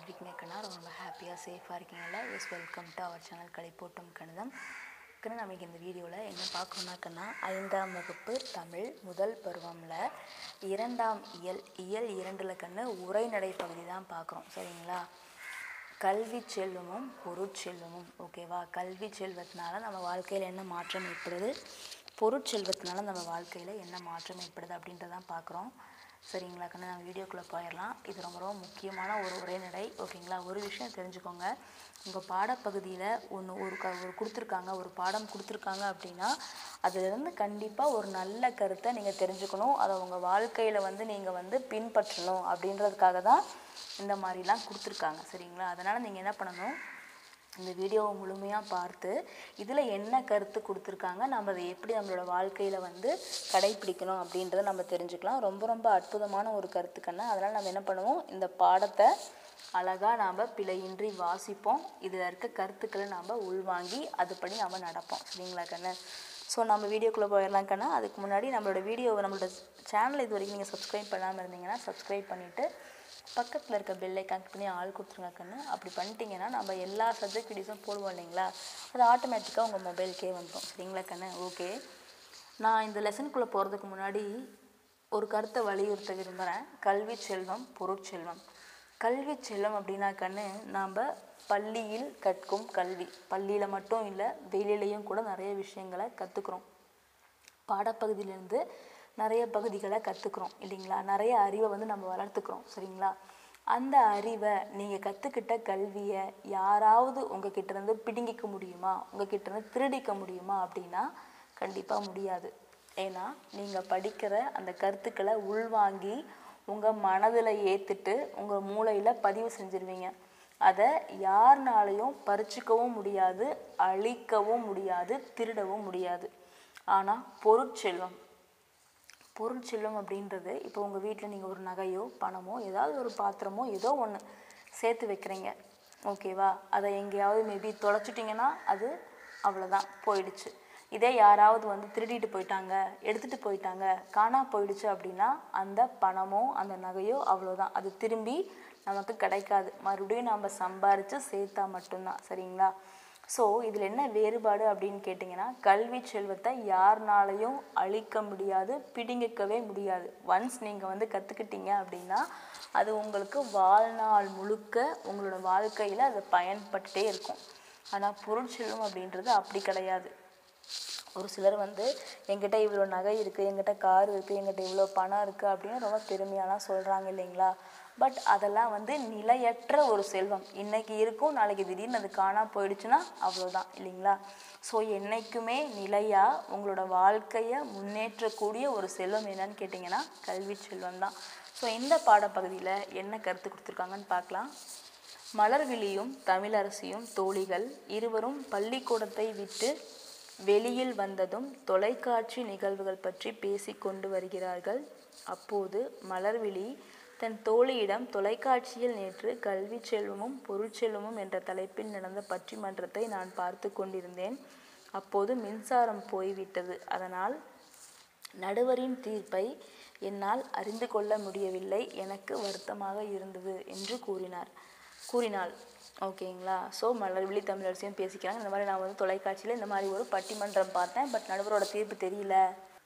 எப்படி இருக்கீங்க கண்ணா ரொம்ப ஹாப்பியாக சேஃபாக இருக்கீங்கல்ல yes welcome to our channel கலைப்போட்டும் கணிதம் கண்ணா நமக்கு இந்த வீடியோவில் என்ன பார்க்கணும்னா கண்ணா ஐந்தாம் வகுப்பு தமிழ் முதல் பருவமில் இரண்டாம் இயல் இயல் இரண்டில் கண்ணு உரைநடை பகுதி தான் பார்க்குறோம் சரிங்களா கல்வி செல்வமும் பொருட்செல்வமும் ஓகேவா கல்வி செல்வத்தினால நம்ம வாழ்க்கையில் என்ன மாற்றம் ஏற்படுது பொருட்செல்வத்தினால நம்ம வாழ்க்கையில் என்ன மாற்றம் ஏற்படுது அப்படின்றதான் பார்க்குறோம் சரிங்களா கண்ணு நம்ம வீடியோக்குள்ளே போயிடலாம் இது ரொம்ப ரொம்ப முக்கியமான ஒரு உரைநடை ஓகேங்களா ஒரு விஷயம் தெரிஞ்சுக்கோங்க உங்கள் பாடப்பகுதியில் ஒன்று ஒரு க ஒரு கொடுத்துருக்காங்க ஒரு பாடம் கொடுத்துருக்காங்க அப்படின்னா அதிலிருந்து கண்டிப்பாக ஒரு நல்ல கருத்தை நீங்கள் தெரிஞ்சுக்கணும் அதை உங்கள் வாழ்க்கையில் வந்து நீங்கள் வந்து பின்பற்றணும் அப்படின்றதுக்காக தான் இந்த மாதிரிலாம் கொடுத்துருக்காங்க சரிங்களா அதனால் நீங்கள் என்ன பண்ணணும் இந்த வீடியோவை முழுமையாக பார்த்து இதில் என்ன கருத்து கொடுத்துருக்காங்க நம்ம அதை எப்படி நம்மளோட வாழ்க்கையில் வந்து கடைப்பிடிக்கணும் அப்படின்றத நம்ம தெரிஞ்சுக்கலாம் ரொம்ப ரொம்ப அற்புதமான ஒரு கருத்துக்கண்ணா அதனால் நம்ம என்ன பண்ணுவோம் இந்த பாடத்தை அழகாக நாம் பிழையின்றி வாசிப்போம் இதில் இருக்க கருத்துக்களை நாம் உள்வாங்கி அதுபடி நம்ம நடப்போம் சரிங்களா கண்ணு ஸோ நம்ம வீடியோக்குள்ளே போயிடலாம் கண்ணா அதுக்கு முன்னாடி நம்மளோட வீடியோவை நம்மளோட சேனல் இது வரைக்கும் நீங்கள் சப்ஸ்கிரைப் பண்ணாமல் இருந்தீங்கன்னா சப்ஸ்கிரைப் பண்ணிவிட்டு பக்கத்தில் இருக்க பெல்லை கனெக்ட் பண்ணி ஆள் கொடுத்துருங்க கண்ணு அப்படி பண்ணிட்டீங்கன்னா நம்ம எல்லா சப்ஜெக்ட் வீடியோஸும் போடுவோம் இல்லைங்களா அது ஆட்டோமேட்டிக்காக உங்கள் மொபைலுக்கே வந்துடும் சரிங்களா கண்ணு ஓகே நான் இந்த லெசனுக்குள்ளே போகிறதுக்கு முன்னாடி ஒரு கருத்தை வலியுறுத்த விரும்புகிறேன் கல்வி செல்வம் பொருட்செல்வம் கல்வி செல்வம் அப்படின்னா கண்ணு நாம் பள்ளியில் கற்கும் கல்வி பள்ளியில் மட்டும் இல்லை வெளியிலையும் கூட நிறைய விஷயங்களை கற்றுக்குறோம் பாடப்பகுதியிலேருந்து நிறைய பகுதிகளை கற்றுக்குறோம் இல்லைங்களா நிறைய அறிவை வந்து நம்ம வளர்த்துக்கிறோம் சரிங்களா அந்த அறிவை நீங்கள் கற்றுக்கிட்ட கல்வியை யாராவது உங்கள் கிட்டேருந்து பிடுங்கிக்க முடியுமா உங்கள் கிட்டேருந்து திருடிக்க முடியுமா அப்படின்னா கண்டிப்பாக முடியாது ஏன்னா நீங்கள் படிக்கிற அந்த கருத்துக்களை உள்வாங்கி உங்கள் மனதில் ஏற்றுட்டு உங்கள் மூளையில் பதிவு செஞ்சுருவீங்க அதை யாருனாலையும் பறிச்சுக்கவும் முடியாது அழிக்கவும் முடியாது திருடவும் முடியாது ஆனால் பொருட்செல்வம் பொருட்செல்வம் அப்படின்றது இப்போ உங்கள் வீட்டில் நீங்கள் ஒரு நகையோ பணமோ ஏதாவது ஒரு பாத்திரமோ ஏதோ ஒன்று சேர்த்து வைக்கிறீங்க ஓகேவா அதை எங்கேயாவது மேபி தொலைச்சிட்டிங்கன்னா அது அவ்வளோதான் போயிடுச்சு இதே யாராவது வந்து திருடிட்டு போயிட்டாங்க எடுத்துகிட்டு போயிட்டாங்க காணா போயிடுச்சு அப்படின்னா அந்த பணமோ அந்த நகையோ அவ்வளோதான் அது திரும்பி நமக்கு கிடைக்காது மறுபடியும் நம்ம சம்பாரித்து சேர்த்தா மட்டும்தான் சரிங்களா ஸோ இதில் என்ன வேறுபாடு அப்படின்னு கேட்டிங்கன்னா கல்வி செல்வத்தை யாருனாலையும் அழிக்க முடியாது பிடுங்கிக்கவே முடியாது ஒன்ஸ் நீங்கள் வந்து கற்றுக்கிட்டீங்க அப்படின்னா அது உங்களுக்கு வாழ்நாள் முழுக்க உங்களோட வாழ்க்கையில் அது பயன்பட்டுட்டே இருக்கும் ஆனால் பொருட்செல்வம் அப்படின்றது அப்படி கிடையாது ஒரு சிலர் வந்து எங்கிட்ட இவ்வளோ நகை இருக்குது எங்கிட்ட கார் இருக்குது எங்கிட்ட இவ்வளோ பணம் இருக்குது அப்படின்னு ரொம்ப பெருமையாலாம் சொல்கிறாங்க இல்லைங்களா பட் அதெல்லாம் வந்து நிலையற்ற ஒரு செல்வம் இன்னைக்கு இருக்கும் நாளைக்கு திடீர்னு அது காணா போயிடுச்சுன்னா அவ்வளோதான் இல்லைங்களா ஸோ என்றைக்குமே நிலையாக உங்களோட வாழ்க்கையை முன்னேற்றக்கூடிய ஒரு செல்வம் என்னன்னு கேட்டிங்கன்னா கல்வி செல்வம் தான் ஸோ இந்த பாடப்பகுதியில் என்ன கருத்து கொடுத்துருக்காங்கன்னு பார்க்கலாம் மலர்விழியும் தமிழரசியும் தோழிகள் இருவரும் பள்ளிக்கூடத்தை விட்டு வெளியில் வந்ததும் தொலைக்காட்சி நிகழ்வுகள் பற்றி பேசி கொண்டு வருகிறார்கள் அப்போது மலர்விழி தன் தோழியிடம் தொலைக்காட்சியில் நேற்று கல்வி செல்வமும் பொருட்செல்வமும் என்ற தலைப்பில் நடந்த பட்டிமன்றத்தை நான் பார்த்து கொண்டிருந்தேன் அப்போது மின்சாரம் போய்விட்டது அதனால் நடுவரின் தீர்ப்பை என்னால் அறிந்து கொள்ள முடியவில்லை எனக்கு வருத்தமாக இருந்தது என்று கூறினார் கூறினாள் ஓகேங்களா ஸோ மலர்விழி தமிழரசியும் பேசிக்கிறாங்க இந்த மாதிரி நான் வந்து தொலைக்காட்சியில் இந்த மாதிரி ஒரு பட்டிமன்றம் பார்த்தேன் பட் நடுவரோட தீர்ப்பு தெரியல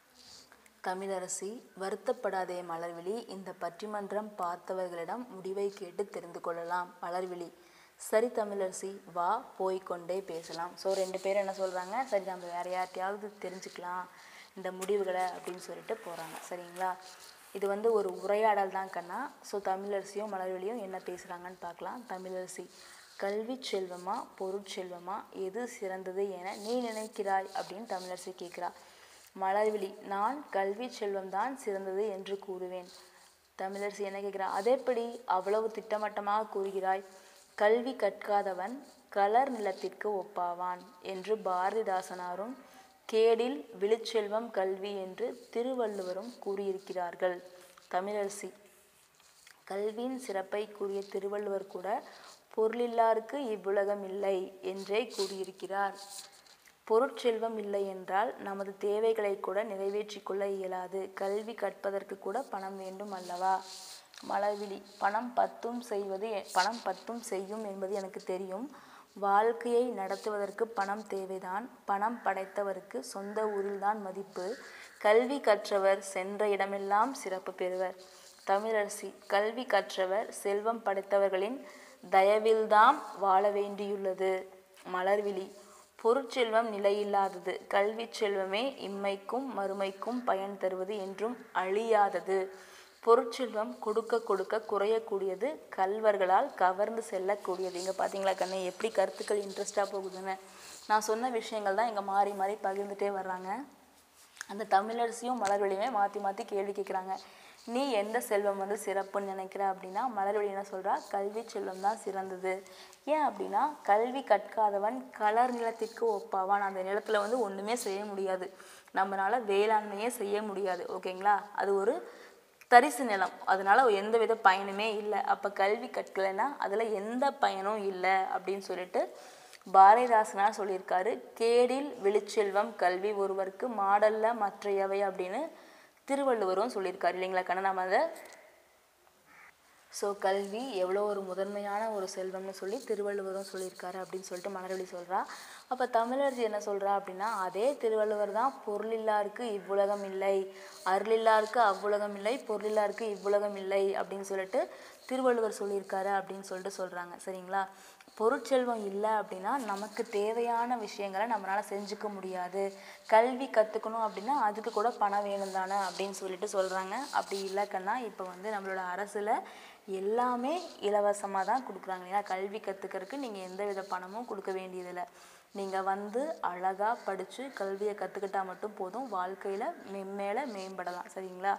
தமிழரசி வருத்தப்படாதே மலர்விழி இந்த பட்டிமன்றம் பார்த்தவர்களிடம் முடிவை கேட்டு தெரிந்து கொள்ளலாம் மலர்விழி சரி தமிழரசி வா போய்கொண்டே பேசலாம் ஸோ ரெண்டு பேரும் என்ன சொல்கிறாங்க சரி நம்ம வேறு யார்ட்டையாவது தெரிஞ்சுக்கலாம் இந்த முடிவுகளை அப்படின்னு சொல்லிட்டு போகிறாங்க சரிங்களா இது வந்து ஒரு உரையாடல் தான் கண்ணா ஸோ தமிழரசியும் மலர்விழியும் என்ன பேசுகிறாங்கன்னு பார்க்கலாம் தமிழரசி கல்வி செல்வமா பொருட்செல்வமா எது சிறந்தது என நீ நினைக்கிறாய் அப்படின்னு தமிழரசி கேட்குறா மலர்விழி நான் கல்வி செல்வம்தான் சிறந்தது என்று கூறுவேன் தமிழரசி என்ன கேட்குறா அதேபடி அவ்வளவு திட்டமட்டமாக கூறுகிறாய் கல்வி கற்காதவன் கலர் நிலத்திற்கு ஒப்பாவான் என்று பாரதிதாசனாரும் கேடில் விழுச்செல்வம் கல்வி என்று திருவள்ளுவரும் கூறியிருக்கிறார்கள் தமிழரசி கல்வியின் சிறப்பை கூறிய திருவள்ளுவர் கூட பொருளில்லாருக்கு இவ்வுலகம் இல்லை என்றே கூறியிருக்கிறார் பொருட்செல்வம் இல்லை என்றால் நமது தேவைகளை கூட நிறைவேற்றி கொள்ள இயலாது கல்வி கற்பதற்கு கூட பணம் வேண்டும் அல்லவா மலர்விழி பணம் பத்தும் செய்வது எ- பணம் பத்தும் செய்யும் என்பது எனக்கு தெரியும் வாழ்க்கையை நடத்துவதற்கு பணம் தேவைதான் பணம் படைத்தவருக்கு சொந்த ஊரில்தான் மதிப்பு கல்வி கற்றவர் சென்ற இடமெல்லாம் சிறப்பு பெறுவர் தமிழரசி கல்வி கற்றவர் செல்வம் படைத்தவர்களின் தயவில்தாம் வாழ வேண்டியுள்ளது மலர்விழி பொருட்செல்வம் நிலையில்லாதது கல்வி செல்வமே இம்மைக்கும் மறுமைக்கும் பயன் தருவது என்றும் அழியாதது பொருட்செல்வம் கொடுக்க கொடுக்க குறையக்கூடியது கல்வர்களால் கவர்ந்து செல்லக்கூடியது இங்கே பார்த்தீங்களா கண்ணு எப்படி கருத்துக்கள் இன்ட்ரெஸ்டாக போகுதுன்னு நான் சொன்ன விஷயங்கள் தான் இங்கே மாறி மாறி பகிர்ந்துட்டே வர்றாங்க அந்த தமிழரசியும் மலர்வெளியுமே மாற்றி மாற்றி கேள்வி கேட்குறாங்க நீ எந்த செல்வம் வந்து சிறப்புன்னு நினைக்கிற அப்படின்னா மலர்வெளி என்ன சொல்கிறா கல்வி செல்வம் தான் சிறந்தது ஏன் அப்படின்னா கல்வி கற்காதவன் கலர் நிலத்திற்கு ஒப்பாவான் அந்த நிலத்தில் வந்து ஒன்றுமே செய்ய முடியாது நம்மளால வேளாண்மையே செய்ய முடியாது ஓகேங்களா அது ஒரு தரிசு நிலம் அதனால எந்த வித பயனுமே இல்லை அப்போ கல்வி கற்கலைன்னா அதில் எந்த பயனும் இல்லை அப்படின்னு சொல்லிட்டு பாரதிதாசனார் சொல்லியிருக்காரு கேடில் விழுச்செல்வம் கல்வி ஒருவருக்கு மாடல்ல மற்றையவை அப்படின்னு திருவள்ளுவரும் சொல்லியிருக்காரு இல்லைங்களா கண்ணா நம்ம அதை ஸோ கல்வி எவ்வளோ ஒரு முதன்மையான ஒரு செல்வம்னு சொல்லி திருவள்ளுவரும் சொல்லியிருக்காரு அப்படின்னு சொல்லிட்டு மலரொளி சொல்கிறா அப்போ தமிழரசி என்ன சொல்கிறா அப்படின்னா அதே திருவள்ளுவர் தான் பொருளில்லாருக்கு இவ்வுலகம் இல்லை அருளில்லாருக்கு அவ்வுலகம் இல்லை பொருளில்லாருக்கு இவ்வுலகம் இல்லை அப்படின்னு சொல்லிட்டு திருவள்ளுவர் சொல்லியிருக்காரு அப்படின்னு சொல்லிட்டு சொல்கிறாங்க சரிங்களா பொருட்செல்வம் இல்லை அப்படின்னா நமக்கு தேவையான விஷயங்களை நம்மளால் செஞ்சுக்க முடியாது கல்வி கற்றுக்கணும் அப்படின்னா அதுக்கு கூட பணம் வேணும் தானே அப்படின்னு சொல்லிட்டு சொல்கிறாங்க அப்படி இல்லைக்கன்னா இப்போ வந்து நம்மளோட அரசில் எல்லாமே இலவசமாக தான் கொடுக்குறாங்க ஏன்னா கல்வி கற்றுக்கிறதுக்கு நீங்கள் எந்த வித பணமும் கொடுக்க வேண்டியதில்லை நீங்கள் வந்து அழகாக படித்து கல்வியை கற்றுக்கிட்டா மட்டும் போதும் வாழ்க்கையில் மென்மேல மேம்படலாம் சரிங்களா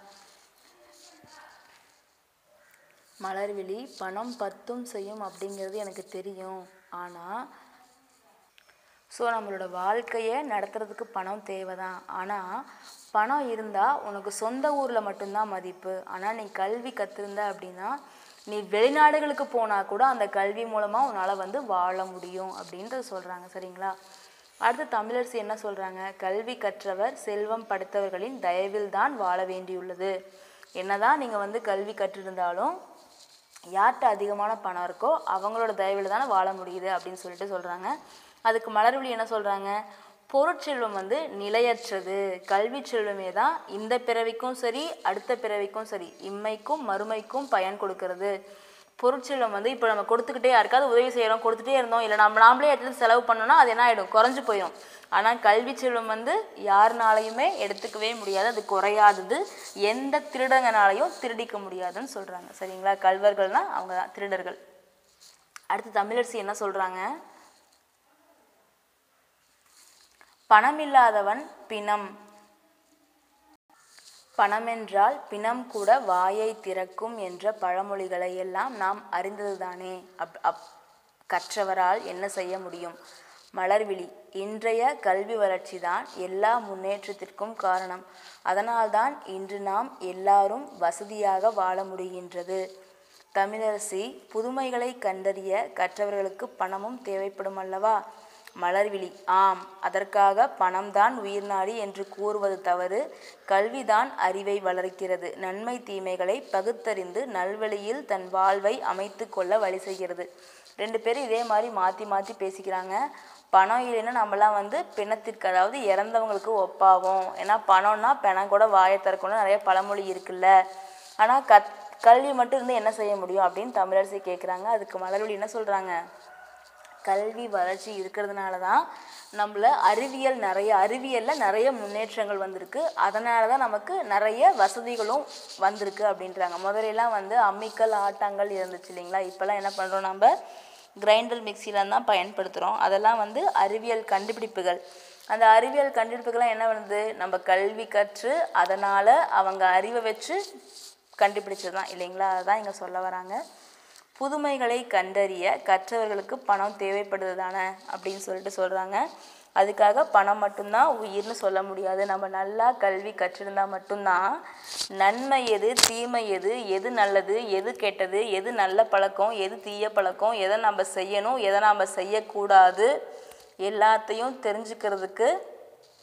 மலர்விழி பணம் பத்தும் செய்யும் அப்படிங்கிறது எனக்கு தெரியும் ஆனால் ஸோ நம்மளோட வாழ்க்கையை நடத்துறதுக்கு பணம் தேவை தான் ஆனால் பணம் இருந்தால் உனக்கு சொந்த ஊரில் மட்டும்தான் மதிப்பு ஆனால் நீ கல்வி கற்றிருந்த அப்படின்னா நீ வெளிநாடுகளுக்கு போனால் கூட அந்த கல்வி மூலமாக உன்னால் வந்து வாழ முடியும் அப்படின்றத சொல்கிறாங்க சரிங்களா அடுத்து தமிழரசி என்ன சொல்கிறாங்க கல்வி கற்றவர் செல்வம் படைத்தவர்களின் தயவில் தான் வாழ வேண்டியுள்ளது என்னதான் நீங்கள் வந்து கல்வி கற்றிருந்தாலும் யார்கிட்ட அதிகமான பணம் இருக்கோ அவங்களோட தயவில் தானே வாழ முடியுது அப்படின்னு சொல்லிட்டு சொல்கிறாங்க அதுக்கு மலர்விழி என்ன சொல்கிறாங்க பொருட்செல்வம் வந்து நிலையற்றது கல்வி செல்வமே தான் இந்த பிறவிக்கும் சரி அடுத்த பிறவிக்கும் சரி இம்மைக்கும் மறுமைக்கும் பயன் கொடுக்கறது பொருட்செல்வம் வந்து இப்போ நம்ம கொடுத்துக்கிட்டே யாருக்காவது உதவி செய்கிறோம் கொடுத்துட்டே இருந்தோம் இல்லை நம்ம நாமளே எடுத்து செலவு பண்ணோம்னா அது என்ன ஆகிடும் குறைஞ்சு போயிடும் ஆனால் கல்வி செல்வம் வந்து யாருனாலையுமே எடுத்துக்கவே முடியாது அது குறையாதது எந்த திருடங்கனாலையும் திருடிக்க முடியாதுன்னு சொல்கிறாங்க சரிங்களா கல்வர்கள்னா அவங்க தான் திருடர்கள் அடுத்து தமிழரசி என்ன சொல்கிறாங்க பணமில்லாதவன் பிணம் பணமென்றால் பிணம் கூட வாயை திறக்கும் என்ற பழமொழிகளை எல்லாம் நாம் அறிந்ததுதானே அப் அப் கற்றவரால் என்ன செய்ய முடியும் மலர்விழி இன்றைய கல்வி வளர்ச்சிதான் எல்லா முன்னேற்றத்திற்கும் காரணம் அதனால்தான் இன்று நாம் எல்லாரும் வசதியாக வாழ முடிகின்றது தமிழரசி புதுமைகளை கண்டறிய கற்றவர்களுக்கு பணமும் தேவைப்படும் அல்லவா மலர்விழி ஆம் அதற்காக பணம்தான் உயிர்நாடி என்று கூறுவது தவறு கல்விதான் அறிவை வளர்க்கிறது நன்மை தீமைகளை பகுத்தறிந்து நல்வழியில் தன் வாழ்வை அமைத்து கொள்ள வழி செய்கிறது ரெண்டு பேரும் இதே மாதிரி மாற்றி மாற்றி பேசிக்கிறாங்க பணம் இல்லைன்னா நம்மலாம் வந்து பிணத்திற்கு அதாவது இறந்தவங்களுக்கு ஒப்பாவோம் ஏன்னா பணம்னா பிணம் கூட வாயை திறக்கணும்னு நிறைய பழமொழி இருக்குல்ல ஆனால் கத் கல்வி மட்டும் இருந்து என்ன செய்ய முடியும் அப்படின்னு தமிழரசி கேட்குறாங்க அதுக்கு மலர்வழி என்ன சொல்கிறாங்க கல்வி வளர்ச்சி இருக்கிறதுனால தான் நம்மள அறிவியல் நிறைய அறிவியலில் நிறைய முன்னேற்றங்கள் வந்திருக்கு அதனால தான் நமக்கு நிறைய வசதிகளும் வந்திருக்கு அப்படின்றாங்க முதலையெல்லாம் வந்து அம்மிக்கல் ஆட்டாங்கல் இருந்துச்சு இல்லைங்களா இப்போல்லாம் என்ன பண்ணுறோம் நம்ம கிரைண்டர் மிக்சிலாம் தான் பயன்படுத்துகிறோம் அதெல்லாம் வந்து அறிவியல் கண்டுபிடிப்புகள் அந்த அறிவியல் கண்டுபிடிப்புகள்லாம் என்ன பண்ணுது நம்ம கல்வி கற்று அதனால் அவங்க அறிவை வச்சு கண்டுபிடிச்சது தான் இல்லைங்களா அதுதான் இங்கே சொல்ல வராங்க புதுமைகளை கண்டறிய கற்றவர்களுக்கு பணம் தேவைப்படுது தானே அப்படின்னு சொல்லிட்டு சொல்கிறாங்க அதுக்காக பணம் மட்டும்தான் உயிர்னு சொல்ல முடியாது நம்ம நல்லா கல்வி கற்றிருந்தா மட்டும்தான் நன்மை எது தீமை எது எது நல்லது எது கெட்டது எது நல்ல பழக்கம் எது தீய பழக்கம் எதை நம்ம செய்யணும் எதை நாம் செய்யக்கூடாது எல்லாத்தையும் தெரிஞ்சுக்கிறதுக்கு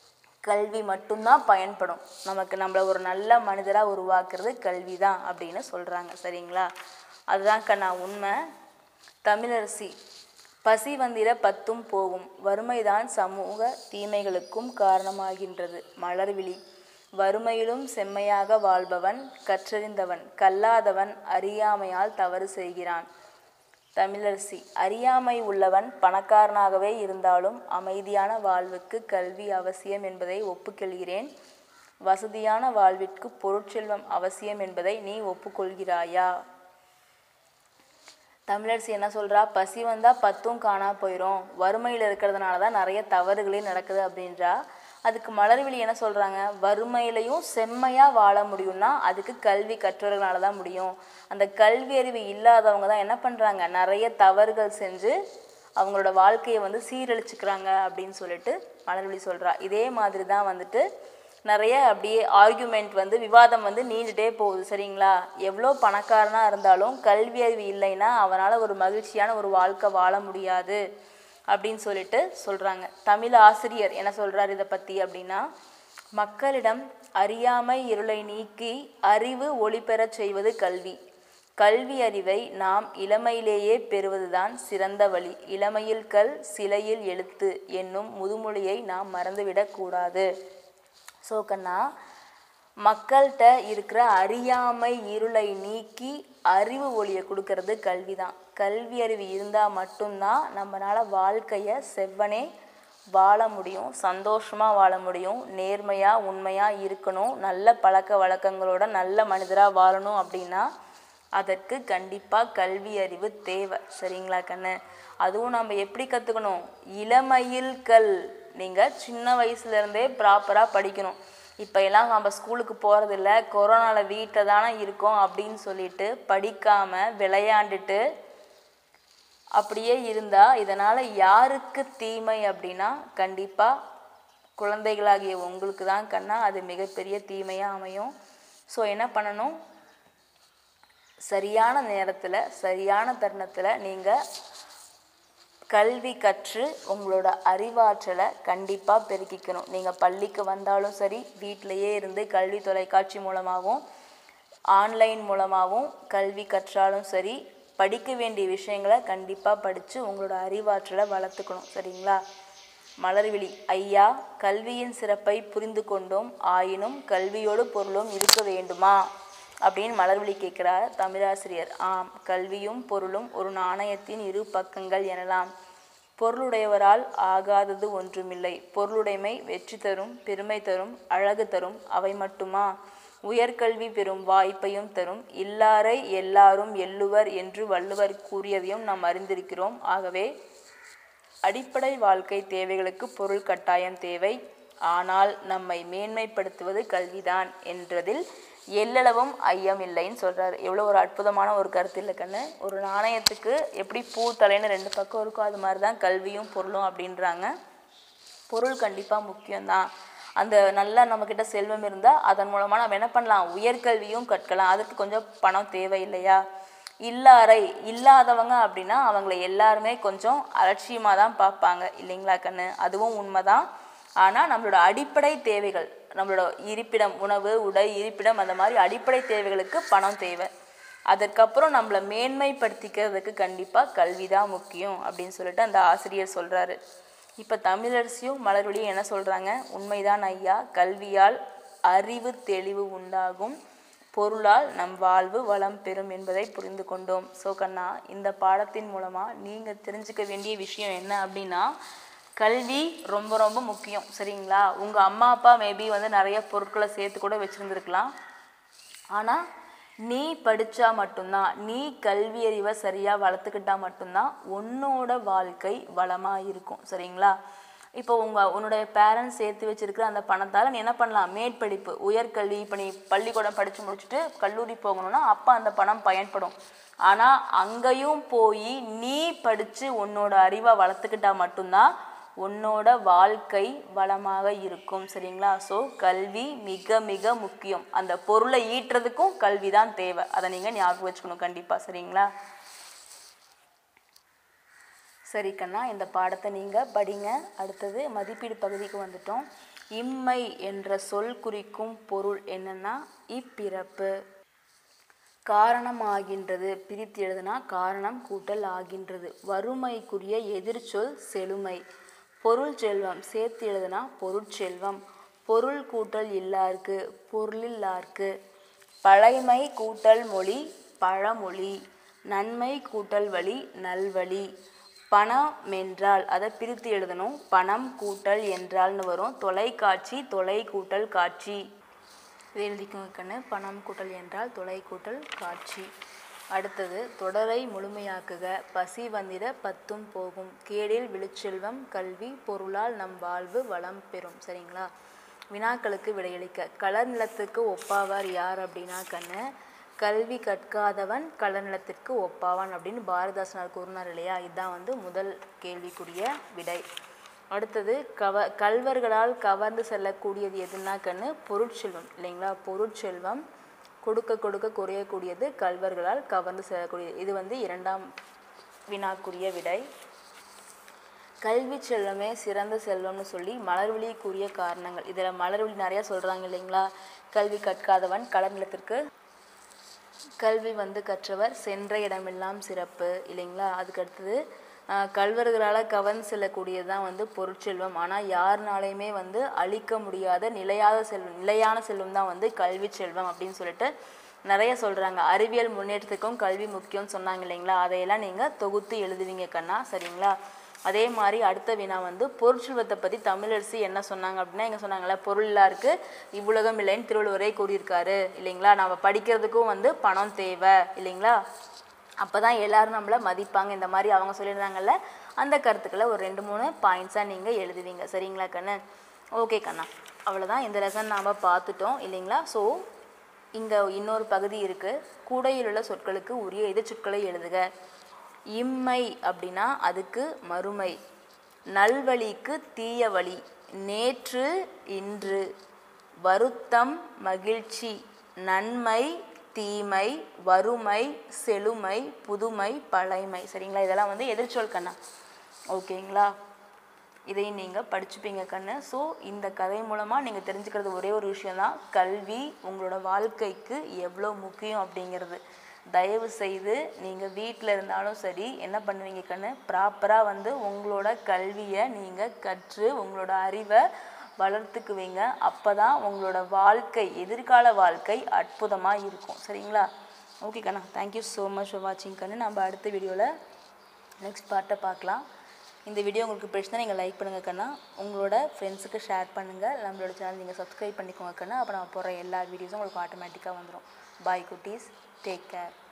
கல்வி மட்டும்தான் பயன்படும் நமக்கு நம்மளை ஒரு நல்ல மனிதராக உருவாக்குறது கல்வி தான் அப்படின்னு சொல்கிறாங்க சரிங்களா அதுதான் கண்ணா உண்மை தமிழரசி பசி வந்திர பத்தும் போகும் வறுமைதான் சமூக தீமைகளுக்கும் காரணமாகின்றது மலர்விழி வறுமையிலும் செம்மையாக வாழ்பவன் கற்றறிந்தவன் கல்லாதவன் அறியாமையால் தவறு செய்கிறான் தமிழரசி அறியாமை உள்ளவன் பணக்காரனாகவே இருந்தாலும் அமைதியான வாழ்வுக்கு கல்வி அவசியம் என்பதை ஒப்புக்கொள்கிறேன் வசதியான வாழ்விற்கு பொருட்செல்வம் அவசியம் என்பதை நீ ஒப்புக்கொள்கிறாயா தமிழரசி என்ன சொல்றா பசி வந்தா பத்தும் காணா போயிடும் வறுமையில் இருக்கிறதுனால தான் நிறைய தவறுகளே நடக்குது அப்படின்றா அதுக்கு மலர்விழி என்ன சொல்றாங்க வறுமையிலையும் செம்மையா வாழ முடியும்னா அதுக்கு கல்வி கற்றவர்களால தான் முடியும் அந்த கல்வி அறிவு இல்லாதவங்க தான் என்ன பண்றாங்க நிறைய தவறுகள் செஞ்சு அவங்களோட வாழ்க்கையை வந்து சீரழிச்சுக்கிறாங்க அப்படின்னு சொல்லிட்டு மலர்விழி சொல்றா இதே மாதிரி தான் வந்துட்டு நிறைய அப்படியே ஆர்கியூமெண்ட் வந்து விவாதம் வந்து நீண்டுட்டே போகுது சரிங்களா எவ்வளோ பணக்காரனாக இருந்தாலும் கல்வி அறிவு இல்லைன்னா அவனால் ஒரு மகிழ்ச்சியான ஒரு வாழ்க்கை வாழ முடியாது அப்படின்னு சொல்லிட்டு சொல்கிறாங்க தமிழ் ஆசிரியர் என்ன சொல்கிறார் இதை பற்றி அப்படின்னா மக்களிடம் அறியாமை இருளை நீக்கி அறிவு ஒளி பெறச் செய்வது கல்வி கல்வி அறிவை நாம் இளமையிலேயே பெறுவதுதான் சிறந்த வழி இளமையில் கல் சிலையில் எழுத்து என்னும் முதுமொழியை நாம் மறந்துவிடக்கூடாது ஸோ கண்ணா மக்கள்கிட்ட இருக்கிற அறியாமை இருளை நீக்கி அறிவு ஒளியை கொடுக்கறது கல்வி தான் கல்வி அறிவு இருந்தால் மட்டும்தான் நம்மளால் வாழ்க்கையை செவ்வனே வாழ முடியும் சந்தோஷமாக வாழ முடியும் நேர்மையாக உண்மையாக இருக்கணும் நல்ல பழக்க வழக்கங்களோட நல்ல மனிதராக வாழணும் அப்படின்னா அதற்கு கண்டிப்பாக கல்வி அறிவு தேவை சரிங்களா கண்ணு அதுவும் நம்ம எப்படி கற்றுக்கணும் இளமையில் கல் நீங்கள் சின்ன வயசுலேருந்தே ப்ராப்பராக படிக்கணும் இப்போ எல்லாம் நம்ம ஸ்கூலுக்கு போகிறதில்ல கொரோனாவில் வீட்டில் தானே இருக்கோம் அப்படின்னு சொல்லிட்டு படிக்காமல் விளையாண்டுட்டு அப்படியே இருந்தால் இதனால் யாருக்கு தீமை அப்படின்னா கண்டிப்பாக குழந்தைகளாகிய உங்களுக்கு தான் கண்ணா அது மிகப்பெரிய தீமையாக அமையும் ஸோ என்ன பண்ணணும் சரியான நேரத்தில் சரியான தருணத்தில் நீங்கள் கல்வி கற்று உங்களோட அறிவாற்றலை கண்டிப்பாக பெருக்கிக்கணும் நீங்கள் பள்ளிக்கு வந்தாலும் சரி வீட்டிலையே இருந்து கல்வி தொலைக்காட்சி மூலமாகவும் ஆன்லைன் மூலமாகவும் கல்வி கற்றாலும் சரி படிக்க வேண்டிய விஷயங்களை கண்டிப்பாக படித்து உங்களோட அறிவாற்றலை வளர்த்துக்கணும் சரிங்களா மலர்விழி ஐயா கல்வியின் சிறப்பை புரிந்து கொண்டோம் ஆயினும் கல்வியோடு பொருளும் இருக்க வேண்டுமா அப்படின்னு மலர்விழி கேட்கிறார் தமிழாசிரியர் ஆம் கல்வியும் பொருளும் ஒரு நாணயத்தின் இரு பக்கங்கள் எனலாம் பொருளுடையவரால் ஆகாதது ஒன்றுமில்லை பொருளுடைமை வெற்றி தரும் பெருமை தரும் அழகு தரும் அவை மட்டுமா உயர்கல்வி பெறும் வாய்ப்பையும் தரும் இல்லாரை எல்லாரும் எள்ளுவர் என்று வள்ளுவர் கூறியதையும் நாம் அறிந்திருக்கிறோம் ஆகவே அடிப்படை வாழ்க்கை தேவைகளுக்கு பொருள் கட்டாயம் தேவை ஆனால் நம்மை மேன்மைப்படுத்துவது கல்விதான் என்றதில் எல்லளவும் ஐயம் இல்லைன்னு சொல்றாரு எவ்வளோ ஒரு அற்புதமான ஒரு கருத்து இல்லை கண்ணு ஒரு நாணயத்துக்கு எப்படி பூ தலைன்னு ரெண்டு பக்கம் இருக்கோ அது மாதிரி தான் கல்வியும் பொருளும் அப்படின்றாங்க பொருள் கண்டிப்பாக முக்கியம்தான் அந்த நல்லா நம்மக்கிட்ட செல்வம் இருந்தால் அதன் மூலமாக நம்ம என்ன பண்ணலாம் உயர்கல்வியும் கற்கலாம் அதுக்கு கொஞ்சம் பணம் தேவை இல்லையா இல்லாரை இல்லாதவங்க அப்படின்னா அவங்கள எல்லாருமே கொஞ்சம் அலட்சியமாக தான் பார்ப்பாங்க இல்லைங்களா கண்ணு அதுவும் உண்மைதான் ஆனால் நம்மளோட அடிப்படை தேவைகள் நம்மளோட இருப்பிடம் உணவு உடை இருப்பிடம் அந்த மாதிரி அடிப்படை தேவைகளுக்கு பணம் தேவை அதற்கப்புறம் நம்மளை மேன்மைப்படுத்திக்கிறதுக்கு கண்டிப்பாக கல்வி தான் முக்கியம் அப்படின்னு சொல்லிட்டு அந்த ஆசிரியர் சொல்கிறாரு இப்போ தமிழரசியும் மலர்வழியும் என்ன சொல்கிறாங்க உண்மைதான் ஐயா கல்வியால் அறிவு தெளிவு உண்டாகும் பொருளால் நம் வாழ்வு வளம் பெறும் என்பதை புரிந்து கொண்டோம் ஸோ கண்ணா இந்த பாடத்தின் மூலமாக நீங்கள் தெரிஞ்சுக்க வேண்டிய விஷயம் என்ன அப்படின்னா கல்வி ரொம்ப ரொம்ப முக்கியம் சரிங்களா உங்கள் அம்மா அப்பா மேபி வந்து நிறைய பொருட்களை சேர்த்து கூட வச்சுருந்துருக்கலாம் ஆனால் நீ படித்தா மட்டும்தான் நீ கல்வி அறிவை சரியாக வளர்த்துக்கிட்டா மட்டும்தான் உன்னோட வாழ்க்கை வளமாக இருக்கும் சரிங்களா இப்போ உங்கள் உன்னுடைய பேரண்ட்ஸ் சேர்த்து வச்சிருக்கிற அந்த பணத்தால் நீ என்ன பண்ணலாம் மேற்படிப்பு உயர்கல்வி இப்போ நீ பள்ளிக்கூடம் படித்து முடிச்சுட்டு கல்லூரி போகணும்னா அப்போ அந்த பணம் பயன்படும் ஆனால் அங்கேயும் போய் நீ படித்து உன்னோட அறிவை வளர்த்துக்கிட்டா மட்டும்தான் உன்னோட வாழ்க்கை வளமாக இருக்கும் சரிங்களா ஸோ கல்வி மிக மிக முக்கியம் அந்த பொருளை ஈட்டுறதுக்கும் கல்வி தான் தேவை அதை நீங்கள் ஞாபகம் வச்சுக்கணும் கண்டிப்பாக சரிங்களா சரி கண்ணா இந்த பாடத்தை நீங்கள் படிங்க அடுத்தது மதிப்பீடு பகுதிக்கு வந்துட்டோம் இம்மை என்ற சொல் குறிக்கும் பொருள் என்னன்னா இப்பிறப்பு காரணமாகின்றது பிரித்து எழுதுனா காரணம் கூட்டல் ஆகின்றது வறுமைக்குரிய எதிர்ச்சொல் செழுமை பொருள் செல்வம் சேர்த்து எழுதுனா பொருட்செல்வம் பொருள் கூட்டல் இல்லார்க்கு பொருளில்லார்க்கு பழைமை கூட்டல் மொழி பழமொழி நன்மை கூட்டல் வழி நல்வழி பணம் என்றால் அதை பிரித்து எழுதணும் பணம் கூட்டல் என்றால்னு வரும் தொலைக்காட்சி தொலை கூட்டல் காட்சி இதை எழுதிக்கோங்க கண்ணு பணம் கூட்டல் என்றால் தொலை கூட்டல் காட்சி அடுத்தது தொடரை முழுமையாக்குக பசி வந்திட பத்தும் போகும் கேடில் விழுச்செல்வம் கல்வி பொருளால் நம் வாழ்வு வளம் பெறும் சரிங்களா வினாக்களுக்கு விடையளிக்க கலர் நிலத்துக்கு ஒப்பாவார் யார் அப்படின்னா கண்ணு கல்வி கற்காதவன் கலர் நிலத்திற்கு ஒப்பாவான் அப்படின்னு பாரதாசனார் கூறினார் இல்லையா இதுதான் வந்து முதல் கேள்விக்குரிய விடை அடுத்தது கவ கல்வர்களால் கவர்ந்து செல்லக்கூடியது எதுனா கண்ணு பொருட்செல்வம் இல்லைங்களா பொருட்செல்வம் கொடுக்க கொடுக்க குறையக்கூடியது கல்வர்களால் கவர்ந்து செல்லக்கூடியது இது வந்து இரண்டாம் வினாக்குரிய விடை கல்வி செல்வமே சிறந்த செல்வம்னு சொல்லி மலர்விழி கூறிய காரணங்கள் இதில் மலர்விழி நிறையா சொல்கிறாங்க இல்லைங்களா கல்வி கற்காதவன் கலர் நிலத்திற்கு கல்வி வந்து கற்றவர் சென்ற இடமெல்லாம் சிறப்பு இல்லைங்களா அதுக்கு அடுத்தது ஆஹ், கல்வர்களால் கவர்ந்து செல்லக்கூடியது தான் வந்து பொருட்செல்வம் ஆனால் யாருனாலையுமே வந்து அழிக்க முடியாத நிலையாத செல்வம் நிலையான செல்வம் தான் வந்து கல்வி செல்வம் அப்படின்னு சொல்லிட்டு நிறைய சொல்கிறாங்க அறிவியல் முன்னேற்றத்துக்கும் கல்வி முக்கியம்னு சொன்னாங்க இல்லைங்களா அதையெல்லாம் நீங்கள் தொகுத்து எழுதுவீங்க கண்ணா சரிங்களா அதே மாதிரி அடுத்த வினா வந்து பொருட்செல்வத்தை பற்றி தமிழரசி என்ன சொன்னாங்க அப்படின்னா எங்க சொன்னாங்கல்ல பொருளாருக்கு இவ்வுலகம் இல்லைன்னு திருவள்ளுவரே கூறியிருக்காரு இல்லைங்களா நம்ம படிக்கிறதுக்கும் வந்து பணம் தேவை இல்லைங்களா அப்போ தான் எல்லாரும் நம்மளை மதிப்பாங்க இந்த மாதிரி அவங்க சொல்லியிருந்தாங்கல்ல அந்த கருத்துக்களை ஒரு ரெண்டு மூணு பாயிண்ட்ஸாக நீங்கள் எழுதுவீங்க சரிங்களா கண்ணு ஓகே கண்ணா அவ்வளோதான் இந்த லெசன் நாம் பார்த்துட்டோம் இல்லைங்களா ஸோ இங்கே இன்னொரு பகுதி இருக்குது கூடையில் உள்ள சொற்களுக்கு உரிய எதிர்ச்சொற்களை எழுதுக இம்மை அப்படின்னா அதுக்கு மறுமை நல்வழிக்கு தீய வழி நேற்று இன்று வருத்தம் மகிழ்ச்சி நன்மை தீமை வறுமை செழுமை புதுமை பழைமை சரிங்களா இதெல்லாம் வந்து எதிர்ச்சொல் கண்ணா ஓகேங்களா இதையும் நீங்கள் படிச்சுப்பீங்க கண்ணு ஸோ இந்த கதை மூலமாக நீங்கள் தெரிஞ்சுக்கிறது ஒரே ஒரு விஷயம்தான் கல்வி உங்களோட வாழ்க்கைக்கு எவ்வளோ முக்கியம் அப்படிங்கிறது தயவு செய்து நீங்கள் வீட்டில் இருந்தாலும் சரி என்ன பண்ணுவீங்க கண்ணு ப்ராப்பராக வந்து உங்களோட கல்வியை நீங்கள் கற்று உங்களோட அறிவை வளர்த்துக்குவீங்க அப்போ தான் உங்களோட வாழ்க்கை எதிர்கால வாழ்க்கை அற்புதமாக இருக்கும் சரிங்களா ஓகே கண்ணா தேங்க்யூ ஸோ மச் ஃபார் வாட்சிங் கண்ணு நம்ம அடுத்த வீடியோவில் நெக்ஸ்ட் பார்ட்டை பார்க்கலாம் இந்த வீடியோ உங்களுக்கு பிடிச்சிருந்தா நீங்கள் லைக் பண்ணுங்கள் கண்ணா உங்களோட ஃப்ரெண்ட்ஸுக்கு ஷேர் பண்ணுங்கள் நம்மளோட சேனல் நீங்கள் சப்ஸ்கிரைப் பண்ணிக்கோங்க கண்ணா அப்போ நான் போடுற எல்லா வீடியோஸும் உங்களுக்கு ஆட்டோமேட்டிக்காக வந்துடும் பாய் குட்டீஸ் டேக் கேர்